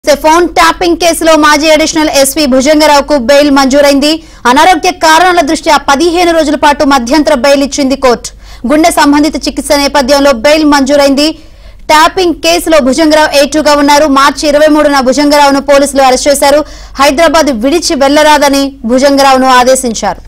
phone tapping కేసులో మాజీ additional SP భుజంగరావుకు బెయిల్ మంజూరైంది అనారోగ్య కారణాల దృష్ట్యా పదిహేను రోజుల పాటు మధ్యంతర బెయిల్ ఇచ్చింది కోర్టు గుండె సంబంధిత చికిత్స నేపథ్యంలో బెయిల్ మంజూరైంది ట్యాపింగ్ కేసులో భుజంగరావు ఏటుగా ఉన్నారు మార్చి ఇరవై మూడున భుజంగరావును పోలీసులు అరెస్ట్ చేశారు హైదరాబాద్ విడిచి వెళ్లరాదని భుజంగరావును ఆదేశించారు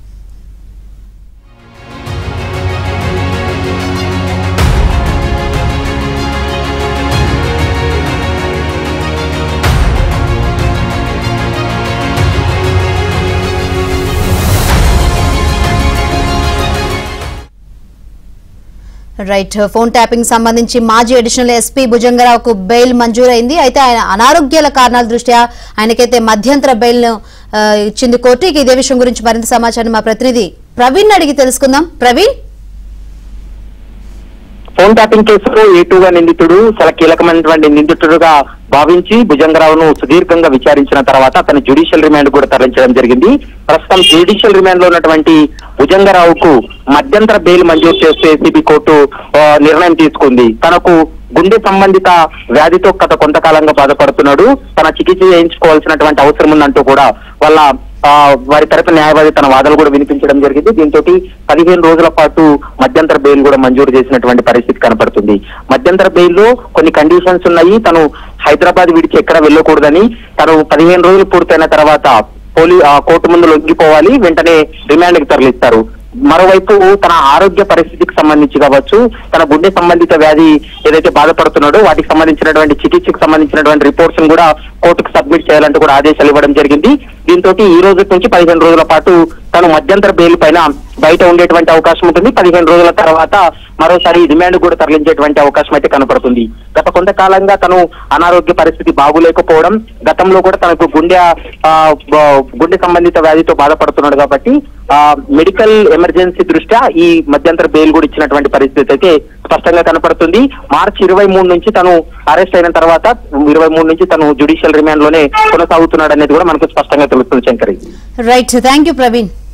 రైట్ ఫోన్ ట్యాపింగ్ సంబంధించి మాజీ అడిషనల్ ఎస్పీ భుజంగరావుకు బెయిల్ మంజూరైంది అయితే ఆయన అనారోగ్యాల కారణాల దృష్ట్యా ఆయనకైతే మధ్యంతర బెయిల్ ను ఆ, ఇచ్చింది కోర్టు ఇక ఇదే విషయం గురించి మరింత సమాచారం మా ప్రతినిధి ప్రవీణ్ అడిగి తెలుసుకుందాం ప్రవీణ్ ఫోన్ ట్యాపింగ్ కేసులో ఏటుగా నిందితుడు చాలా కీలకమైనటువంటి నిందితుడుగా భావించి భుజంగరావును సుదీర్ఘంగా విచారించిన తర్వాత అతను జ్యుడిషియల్ రిమాండ్ కూడా తరలించడం జరిగింది ప్రస్తుతం జ్యుడిషియల్ రిమాండ్ లో ఉన్నటువంటి భుజంగరావుకు మధ్యంతర బెయిల్ మంజూరు చేస్తూ ఏసీబీ కోర్టు ఆ, నిర్ణయం తీసుకుంది తనకు గుండె సంబంధిత వ్యాధితో గత కొంతకాలంగా బాధపడుతున్నాడు తన చికిత్స చేయించుకోవాల్సినటువంటి అవసరం ఉందంటూ కూడా వాళ్ళ ఆ, వారి తరపు న్యాయవాది తన వాదనలు కూడా వినిపించడం జరిగింది దీంతో పదిహేను రోజుల పాటు మధ్యంతర బెయిల్ కూడా మంజూరు చేసినటువంటి పరిస్థితి కనపడుతుంది మధ్యంతర బెయిల్ లో కొన్ని కండిషన్స్ ఉన్నాయి తను హైదరాబాద్ విడిచి ఎక్కడ వెళ్ళకూడదని తను పదిహేను రోజులు పూర్తయిన తర్వాత పోలీ ఆ, కోర్టు ముందు లొంగిపోవాలి వెంటనే రిమాండ్ కి తరలిస్తారు మరోవైపు తన ఆరోగ్య పరిస్థితికి సంబంధించి కావచ్చు తన గుండె సంబంధిత వ్యాధి ఏదైతే బాధపడుతున్నాడో వాటికి సంబంధించినటువంటి చికిత్సకు సంబంధించినటువంటి రిపోర్ట్స్ కూడా కోర్టుకు సబ్మిట్ చేయాలంటూ కూడా ఆదేశాలు ఇవ్వడం జరిగింది దీంతో ఈ రోజు నుంచి పదిహేను రోజుల పాటు తను మధ్యంతర బెయిల్ పైన బయట ఉండేటువంటి అవకాశం ఉంటుంది పదిహేను రోజుల తర్వాత మరోసారి రిమాండ్ కూడా తరలించేటువంటి అవకాశం అయితే కనపడుతుంది గత కొంతకాలంగా తను అనారోగ్య పరిస్థితి బాగులేకపోవడం గతంలో కూడా తనకు గుండె ఆ, బ- గుండె సంబంధిత వ్యాధితో బాధపడుతున్నాడు కాబట్టి ఆ మెడికల్ ఎమర్జెన్సీ దృష్ట్యా ఈ మధ్యంతర బెయిల్ కూడా ఇచ్చినటువంటి పరిస్థితి అయితే స్పష్టంగా కనపడుతుంది మార్చి ఇరవై మూడు నుంచి తను అరెస్ట్ అయిన తర్వాత ఇరవై మూడు నుంచి తను జ్యుడిషియల్ రిమాండ్ లోనే కొనసాగుతున్నాడు అనేది కూడా మనకు స్పష్టంగా తెలుస్తుంది Shankari right thank you Praveen